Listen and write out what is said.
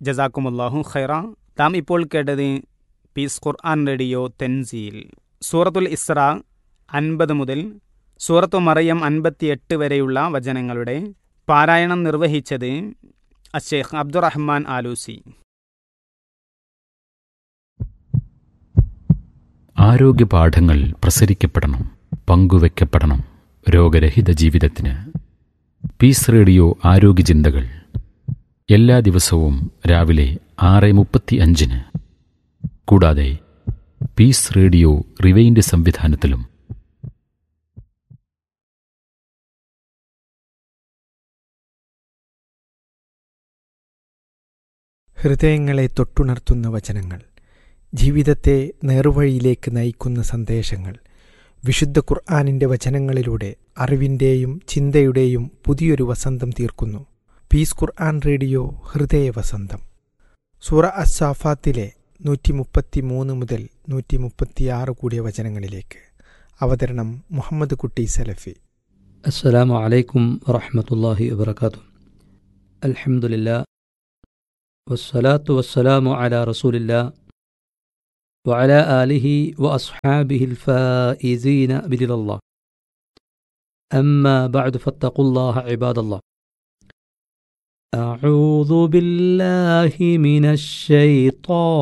ജസാക്കുമുല്ലാഹു ഖൈറ താം ഇപ്പോൾ കേട്ടത് പീസ് ഖുർആൻ റേഡിയോ തെൻസീൽ സൂറത്തുൽ ഇസ്ര അൻപത് മുതൽ സൂറത്തു മറിയം അൻപത്തിയെട്ട് വരെയുള്ള വചനങ്ങളുടെ പാരായണം നിർവഹിച്ചത് അഷേഖ് അബ്ദുറഹ്മാൻ ആലൂസി ആരോഗ്യ പാഠങ്ങൾ പ്രസരിക്കപ്പെടണം പങ്കുവെക്കപ്പെടണം രോഗരഹിത ജീവിതത്തിന് പീസ് റേഡിയോ ആരോഗ്യ ചിന്തകൾ എല്ലാ ദിവസവും രാവിലെ ആറ് മുപ്പത്തി അഞ്ചിന് കൂടാതെ പീസ് റേഡിയോ റിവൈൻഡ് സംവിധാനത്തിലും ഹൃദയങ്ങളെ തൊട്ടുണർത്തുന്ന വചനങ്ങൾ ജീവിതത്തെ നേർവഴിയിലേക്ക് നയിക്കുന്ന സന്ദേശങ്ങൾ വിശുദ്ധ ഖുർആാനിൻ്റെ വചനങ്ങളിലൂടെ അറിവിൻ്റെയും ചിന്തയുടെയും പുതിയൊരു വസന്തം തീർക്കുന്നു പീസ് ഖുർആൻ റേഡിയോ ഹൃദയ വസന്തം സൂറ അസാഫാത്തിലെ നൂറ്റി മുപ്പത്തി മൂന്ന് മുതൽ നൂറ്റി മുപ്പത്തിയാറ് കൂടിയ വചനങ്ങളിലേക്ക് അവതരണം മുഹമ്മദ് കുട്ടി സലഫി السلام عليكم ورحمة الله وبركاته الحمد لله والصلاة والسلام على رسول الله وعلى آله وأصحابه الفائزين برضا الله أما بعد فاتقوا الله عباد الله أعوذ بالله من الشيطان